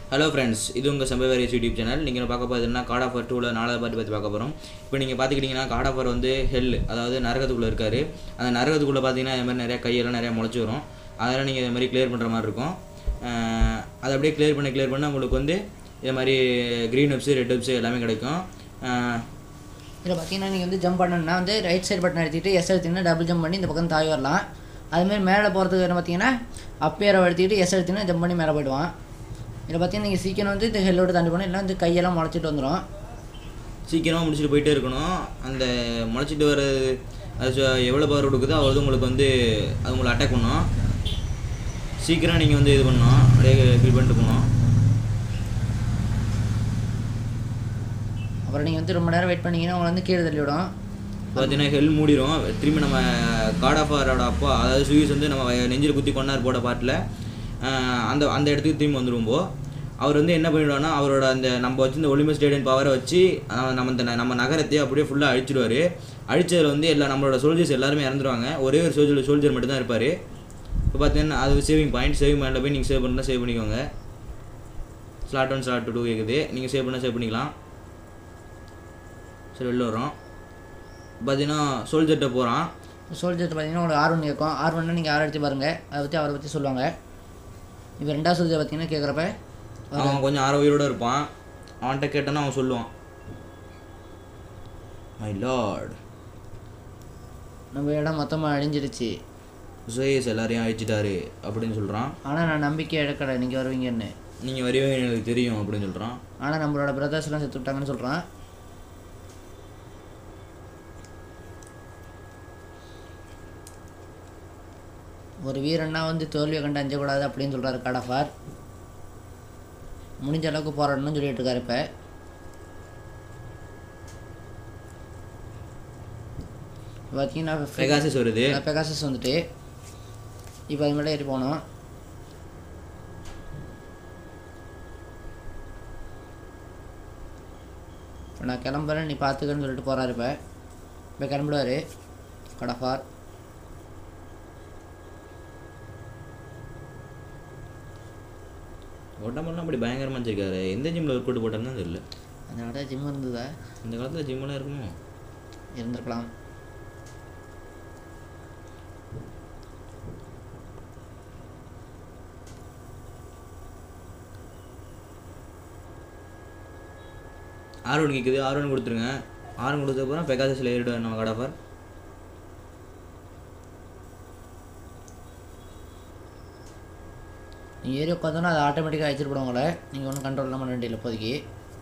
hello friends இது உங்கள் சம்பவேரியஸ் YouTube channel நீங்கள் பார்க்க போகிறதுனா காட் ஆஃபர் டூவில் நாலாவது பாட்டு பற்றி பார்க்க போகிறோம் இப்போ நீங்கள் பார்த்துக்கிட்டிங்கன்னா காட் ஆஃபர் வந்து ஹெல் அதாவது நரகத்துக்குள்ளே இருக்கார் அந்த நரகத்துக்குள்ளே பார்த்தீங்கன்னா இது மாதிரி நிறைய கையெல்லாம் நிறையா முளைச்சி வரும் அதெல்லாம் நீங்கள் இது மாதிரி கிளியர் பண்ணுற மாதிரி இருக்கும் அஹ் அதை அப்படியே கிளியர் பண்ண கிளியர் பண்ண உங்களுக்கு வந்து இது மாதிரி க்ரீன் வெப்ஸு ரெட் வெப்ஸு எல்லாமே கிடைக்கும் அஹ் இதில் பார்த்தீங்கன்னா நீங்கள் வந்து ஜம்ப் பண்ணணும்னா வந்து ரைட் சைடு பட்டன் அழுத்திட்டு எஸ் அழுத்தினா டபுள் ஜம்ப் பண்ணி இந்த பக்கம் தாவி வரலாம் அதுமாரி மேலே போகிறதுக்கு என்ன பார்த்தீங்கன்னா அப்பேரை அழுத்திட்டு எஸ் அழுத்தினா ஜம்ப் பண்ணி மேலே போயிடுவான் இதில் பார்த்தீங்கன்னா நீங்கள் சீக்கிரம் வந்து இந்த ஹெல்லோட தாண்டி போகணும் இல்லை வந்து கையெல்லாம் முளைச்சிட்டு வந்துடும் சீக்கிரமாக முடிச்சுட்டு போயிட்டே இருக்கணும் அந்த முளைச்சிட்டு வர அது சொ- எவ்வளோ பவர் கொடுக்குதோ அவ்வளோ உங்களுக்கு வந்து அது உங்களை அட்டாக் பண்ணும் சீக்கிரம் நீங்கள் வந்து இது பண்ணணும் அப்படியே கில் பண்ணிட்டு போகணும் அப்புறம் நீங்கள் வந்து ரொம்ப நேரம் வெயிட் பண்ணீங்கன்னா உங்களை வந்து கீழே தள்ளி விடும் பார்த்தீங்கன்னா ஹெல் மூடிரும் திரும்பி நம்ம காட் ஆஃப் ஆரோட அப்பா அதாவது சுயஸ் வந்து நம்ம வய- நெஞ்சில் குத்தி கொண்டார் போட பாட்டில் அந்த அந்த இடத்துக்கு திரும்பி வந்துரும்போ அவர் வந்து என்ன பண்ணிடுவார்னா அவரோட அந்த நம்ம வச்சு இந்த ஒலிம்பஸ் ஸ்டேடியம் பவரை வச்சு அஹ், நம்ம இந்த ந- நம்ம நகரத்தையே அப்படியே ஃபுல்லாக அழிச்சிடுவார் அழிச்சதில் வந்து எல்லா நம்மளோட சோல்ஜர்ஸ் எல்லாருமே இறந்துருவாங்க ஒரே ஒரு சோல்ஜர் சோல்ஜர் மட்டும் தான் இருப்பார் இப்போ பார்த்தீங்கன்னா அது சேவிங் பாயிண்ட் சேவிங் பாயிண்டில் போய் நீங்கள் சேவ் பண்ணால் சேவ் பண்ணிக்கோங்க ஸ்லாட் ஒன் ஸ்லாட் டூ கேட்குது நீங்கள் சேவ் பண்ணால் சேவ் பண்ணிக்கலாம் சரி வெளில வரோம் பார்த்தீங்கன்னா சோல்ஜர்கிட்ட போகிறான் சோல்ஜர் பார்த்தீங்கன்னா உங்களுக்கு ஆர் ஒன் கேட்கும் ஆர் ஒன்னா நீங்கள் ஆர் அடித்து பாருங்கள் அதை பற்றி அவரை பற்றி சொல்லுவாங்க இப்போ ரெண்டாவது சோல்ஜர் பார்த்தீங்கன்னா கேட்குறப்ப அவன் கொஞ்சம் ஆற உயிரோட இருப்பான் அவன்கிட்ட கேட்டோன்னா அவன் சொல்லுவான் மை லார்ட் நம்ம இடம் மொத்தமாக அழிஞ்சிடுச்சு சுயஸ் எல்லாரையும் அழிச்சிட்டாரு அப்படின்னு சொல்கிறான் ஆனால் நான் நம்பிக்கை இழக்கலை நீங்கள் வருவீங்கன்னு நீங்கள் வரவே எனக்கு தெரியும் அப்படின்னு சொல்கிறான் ஆனால் நம்மளோட பிரதர்ஸ்லாம் செத்து விட்டாங்கன்னு சொல்கிறான் ஒரு வீரன்னா வந்து தோல்வியை கண்டு அஞ்சக்கூடாது அப்படின்னு சொல்கிறாரு கடஃபார் முடிஞ்ச அளவுக்கு போராடணும்னு சொல்லிட்டு இருக்காரு இப்போ பார்த்தீங்கன்னா பெகாசஸ் வருது பெகாசஸ் வந்துட்டு இப்போ அது மேலே ஏறி போனோம் இப்போ நான் கிளம்புறேன் நீ பார்த்துக்கன்னு சொல்லிட்டு போகிறாரு இப்போ இப்போ கிளம்பிடுவார் கடஃபார் உடம்பெல்லாம் அப்படி பயங்கரமாக வச்சிருக்காரு எந்த ஜிம்மில் ஒர்க் அவுட் போட்டான்னு தெரியல அந்த இடம் ஜிம் இருந்ததா இந்த காலத்தில் ஜிம்மெல்லாம் இருக்குமோ இருந்திருக்கலாம் ஆர் ஒன் கேட்குது ஆர் ஒன் கொடுத்துருங்க ஆர் ஒன் கொடுத்தப்பறம் பெகாசஸில் ஏறிடுவார் நம்ம கடாஃபர் நீ ஏறி உட்காந்தோன்னா அது ஆட்டோமேட்டிக்காக அழைச்சிட்டு போடும் உங்களை நீங்கள் ஒன்றும் கண்ட்ரோல்லாம் பண்ண வேண்டியதில்லை இப்போதைக்கு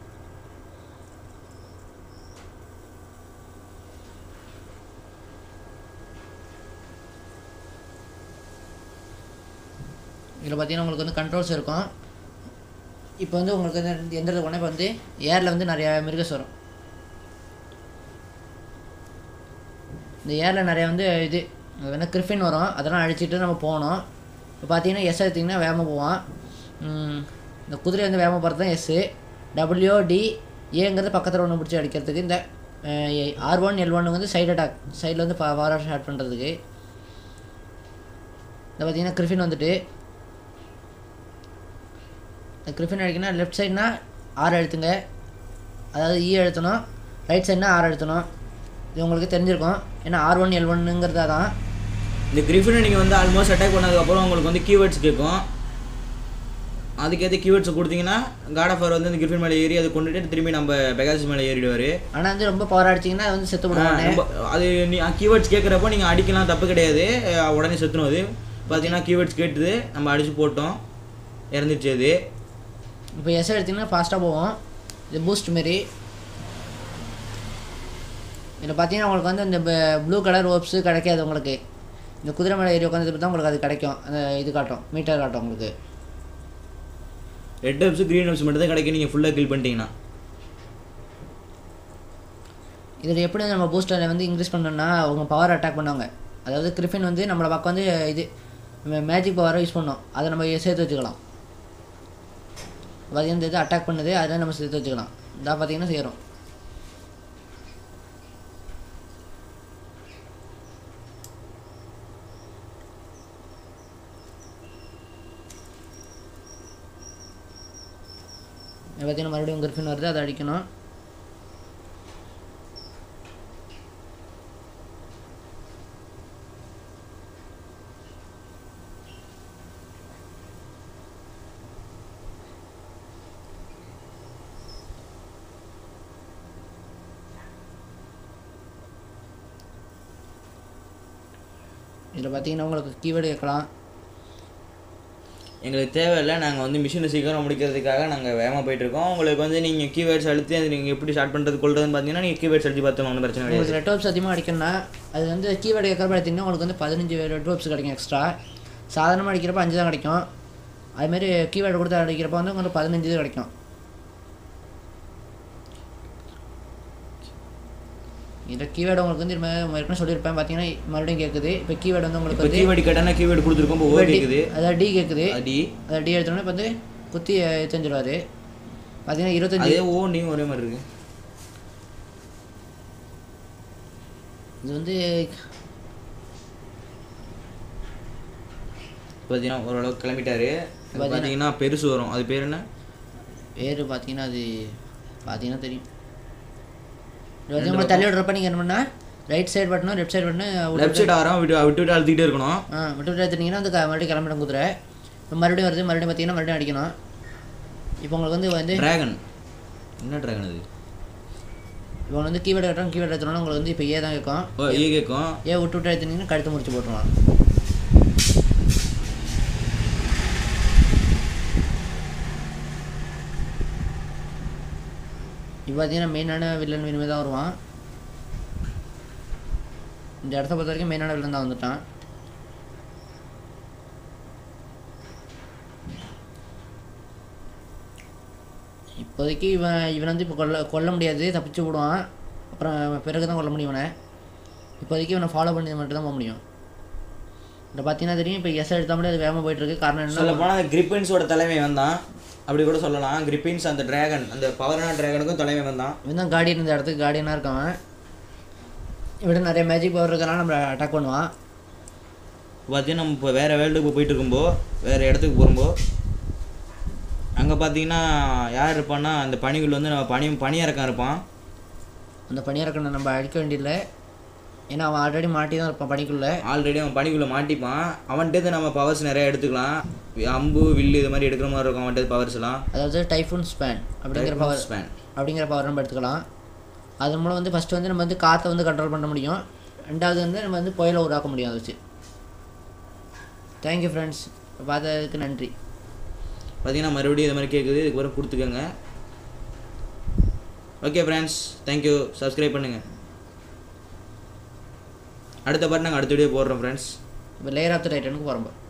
இதில் பார்த்தீங்கன்னா உங்களுக்கு வந்து கண்ட்ரோல்ஸ் இருக்கும் இப்போ வந்து உங்களுக்கு வந்து எந்த இடத்துக்கு போனால் இப்போ வந்து ஏரில் வந்து நிறையா மிருகஸ் வரும் இந்த ஏரில் நிறையா வந்து இது அது வந்து கிரிஃபின் வரும் அதெல்லாம் அழிச்சிட்டு நம்ம போகணும் இப்போ பார்த்தீங்கன்னா எஸ் எடுத்திங்கன்னா வேகமாக போவான் ம், இந்த குதிரை வந்து வேகமாக போகிறது தான் எஸ்ஸு டபிள்யூ டி ஏங்கிறது பக்கத்தில் ஒன்று பிடிச்சி அடிக்கிறதுக்கு இந்த ஆர் ஒன் எல் ஒன் வந்து சைடு அட்டாக் சைடில் வந்து பவர் ஷாட் பண்ணுறதுக்கு இந்த பார்த்தீங்கன்னா கிரிஃபின் வந்துட்டு இந்த கிரிஃபின் அடிக்கணும்னா லெஃப்ட் சைட்னா ஆறு அழுத்துங்க அதாவது இ அழுத்தணும் ரைட் சைட்னா ஆறு அழுத்தணும் இது உங்களுக்கு தெரிஞ்சிருக்கும் ஏன்னா ஆர் ஒன் எல் ஒன்னுங்கிறதா தான் இந்த கிரிஃபினை நீங்கள் வந்து ஆல்மோஸ்ட் அட்டாக் பண்ணதுக்கப்புறம் உங்களுக்கு வந்து கீவேர்ட்ஸ் கேட்கும் அதுக்கேற்ற கீவேர்ட்ஸ் கொடுத்தீங்கன்னா காட் ஆஃப் வந்து அந்த கிரிஃபின் மேலே ஏறி அதை கொண்டுட்டு திரும்பி நம்ம பெகாசஸ் மேலே ஏறிடுவார் ஆனால் வந்து ரொம்ப பவர் அடிச்சிங்கன்னா அது வந்து செத்து விடுவானே ரொம்ப அது நீ கீவேர்ட்ஸ் கேட்குறப்போ நீங்கள் அடிக்கலாம் தப்பு கிடையாது அஹ் உடனே செத்துணும் அது பார்த்தீங்கன்னா கீவேர்ட்ஸ் கேட்டுது நம்ம அடிச்சு போட்டோம் இறந்துச்சு அது இப்போ எஸ் எடுத்திங்கன்னா ஃபாஸ்ட்டாக போவோம் இது பூஸ்ட் மாரி இதில் பார்த்தீங்கன்னா உங்களுக்கு வந்து இந்த ப்ளூ கலர் ஓப்ஸு கிடைக்காது உங்களுக்கு இந்த குதிரை மேலே ஏறி உட்காந்து தான் உங்களுக்கு அது கிடைக்கும் அந்த இது காட்டும் மீட்டர் காட்டும் உங்களுக்கு ரெட் ஹப்ஸ் க்ரீன் ஹப்ஸ் மட்டும் தான் கிடைக்கும் நீங்கள் ஃபுல்லாக கில் பண்ணிட்டீங்கன்னா இதில் எப்படி நம்ம பூஸ்டரை வந்து இன்க்ரீஸ் பண்ணோம்னா அவங்க பவர் அட்டாக் பண்ணுவாங்க அதாவது கிரிஃபின் வந்து நம்மளை பக்கம் வந்து இது மேஜிக் பவரை யூஸ் பண்ணோம் அதை நம்ம சேர்த்து வச்சுக்கலாம் பார்த்தீங்கன்னா இந்த இது அட்டாக் பண்ணுது அதை நம்ம சேர்த்து வச்சுக்கலாம் இதான் பார்த்தீங்கன்னா செய்கிறோம் பார்த்தீங்கன்னா மறுபடியும் கிரிஃபின் வருது அதை அடிக்கணும் இதில் பார்த்தீங்கன்னா உங்களுக்கு கீவேர்டு கேட்கலாம் எங்களுக்கு தேவையில்லை நாங்கள் வந்து மிஷினை சீக்கிரம் முடிக்கிறதுக்காக நாங்கள் வேகமாக போயிட்டுருக்கோம் உங்களுக்கு வந்து நீங்கள் கீவேர்ட்ஸ் அழுத்தி அது நீங்கள் எப்படி ஸ்டார்ட் பண்ணுறது கொள்றதுன்னு பார்த்தீங்கன்னா நீங்கள் கீவேர்ட்ஸ் அழுத்தி பார்த்துக்கலாம் ஒன்றும் பிரச்சனை கிடையாது உங்களுக்கு ரெட் ரோப்ஸ் அதிகமாக அடிக்கணும்னா அது வந்து கீவேர்டு கேட்குறப்ப எடுத்திங்கன்னா உங்களுக்கு வந்து பதினஞ்சு ரெட் ரோப்ஸ் கிடைக்கும் எக்ஸ்ட்ரா சாதாரணமாக அடிக்கிறப்ப அஞ்சு தான் கிடைக்கும் அதுமாரி கீவேர்டு கொடுத்து அடிக்கிறப்ப வந்து உங்களுக்கு பதினஞ்சு இது கிடைக்கும் இதில் கீவேர்டு உங்களுக்கு வந்து இதுமாதிரி ஏற்கனவே சொல்லியிருப்பேன் பார்த்தீங்கன்னா மறுபடியும் கேட்குது இப்போ கீவேர்டு வந்து உங்களுக்கு இப்போ வந்து கீவேர்டு கேட்டால் கீவேர்டு கொடுத்துருக்கோம் இப்போ ஓ கேட்குது அதாவது டி கேட்குது அடி அதாவது டி எடுத்தோடனே இப்போ வந்து குத்தி செஞ்சிருவாரு பார்த்தீங்கன்னா இருபத்தஞ்சி அதே ஓ நீயும் ஒரே மாதிரி இருக்கு இது வந்து பார்த்தீங்கன்னா ஓரளவுக்கு கிளம்பிட்டாரு அது பார்த்தீங்கன்னா பெருசு வரும் அது பேர் என்ன பேர் பார்த்தீங்கன்னா அது பார்த்தீங்கன்னா தெரியும் இது வந்து உங்களை தள்ளி விடுறப்ப நீங்கள் என்ன பண்ணால் ரைட் சைடு பட்டனும் லெஃப்ட் சைடு பட்டனும் லெஃப்ட் சைடு ஆரம் விட்டு விட்டு விட்டு அழுத்திக்கிட்டே இருக்கணும் ஆ விட்டு விட்டு எடுத்துட்டீங்கன்னா வந்து க- மறுபடியும் கிளம்பிடும் குதிரை இப்போ மறுபடியும் வருது மறுபடியும் பார்த்தீங்கன்னா மறுபடியும் அடிக்கணும் இப்போ உங்களுக்கு வந்து வந்து டிராகன் என்ன டிராகன் அது இப்போ உங்களுக்கு வந்து கீவேர்டு கட்டணும் கீவேர்டு எடுத்தோம்னா உங்களுக்கு வந்து இப்போ ஏ தான் கேட்கும் ஓ ஏ கேட்கும் ஏ விட்டு விட்டு எடுத்துட்டீங்கன்னா கழுத்து முடிச்சு போட்டுருவான் இப்போ பார்த்தீங்கன்னா மெயினான வில்லன் இனிமேல் தான் வருவான் இந்த இடத்த பொறுத்த வரைக்கும் மெயினான வில்லன் தான் வந்துட்டான் இப்போதைக்கு இவன் இவன் வந்து இப்போ கொல்ல கொல்ல முடியாது தப்பிச்சு விடுவான் அப்புறம் பிறகு தான் கொல்ல முடியும் இவனை இப்போதைக்கு இவனை ஃபாலோ பண்ணி மட்டும் தான் போக முடியும் இதில் பார்த்தீங்கன்னா தெரியும் இப்போ எஸ் எடுத்தாமலே அது வேகமாக போயிட்டுருக்கு காரணம் என்ன சொல்ல போனால் கிரிப்பின்ஸோட தலைமை வந்தான் அப்படி கூட சொல்லலாம் கிரிப்பின்ஸ் அந்த டிராகன் அந்த பவரான டிராகனுக்கும் தலைமை வந்தான் இவன் தான் கார்டியன் இந்த இடத்துக்கு கார்டியனாக இருக்கான் இவன் நிறைய மேஜிக் பவர் இருக்கனால நம்மளை அட்டாக் பண்ணுவான் பார்த்தீங்கன்னா நம்ம இப்போ வேறு வேர்ல்டுக்கு போயிட்டு இருக்கும்போ வேறு இடத்துக்கு போகும்போ அங்கே பார்த்தீங்கன்னா யார் இருப்பான்னா அந்த பனிக்குள்ள வந்து நம்ம பனி பனியறக்கம் இருப்பான் அந்த பணியாரக்கண்ணை நம்ம அடிக்க வேண்டியதில்லை ஏன்னா அவன் ஆல்ரெடி மாட்டி தான் இருப்பான் பனிக்குள்ளே ஆல்ரெடி அவன் பனிக்குள்ளே மாட்டிப்பான் அவன்கிட்ட நம்ம பவர்ஸ் நிறைய எடுத்துக்கலாம் அம்பு வில்லு இது மாதிரி எடுக்கிற மாதிரி இருக்கும் அவன்கிட்ட பவர்ஸ்லாம் அதாவது டைஃபூன் ஸ்பேன் அப்படிங்கிற பவர் ஸ்பேன் அப்படிங்கிற பவர் நம்ம எடுத்துக்கலாம் அதன் மூலம் வந்து ஃபஸ்ட்டு வந்து நம்ம வந்து காற்றை வந்து கண்ட்ரோல் பண்ண முடியும் ரெண்டாவது வந்து நம்ம வந்து புயலை உருவாக்க முடியும் அதை வச்சு தேங்க்யூ ஃப்ரெண்ட்ஸ் பார்த்ததுக்கு நன்றி பார்த்தீங்கன்னா மறுபடியும் இது மாதிரி கேட்குது இதுக்கு பிறகு கொடுத்துக்கோங்க ஓகே ஃப்ரெண்ட்ஸ் தேங்க்யூ சப்ஸ்கிரைப் பண்ணுங்கள் அடுத்த பாட்டு நாங்கள் அடுத்த வீடியோ போடுறோம் ஃப்ரெண்ட்ஸ் இப்போ லேயர் ஆஃப் த டைட்டனுக்கு போகிறோம்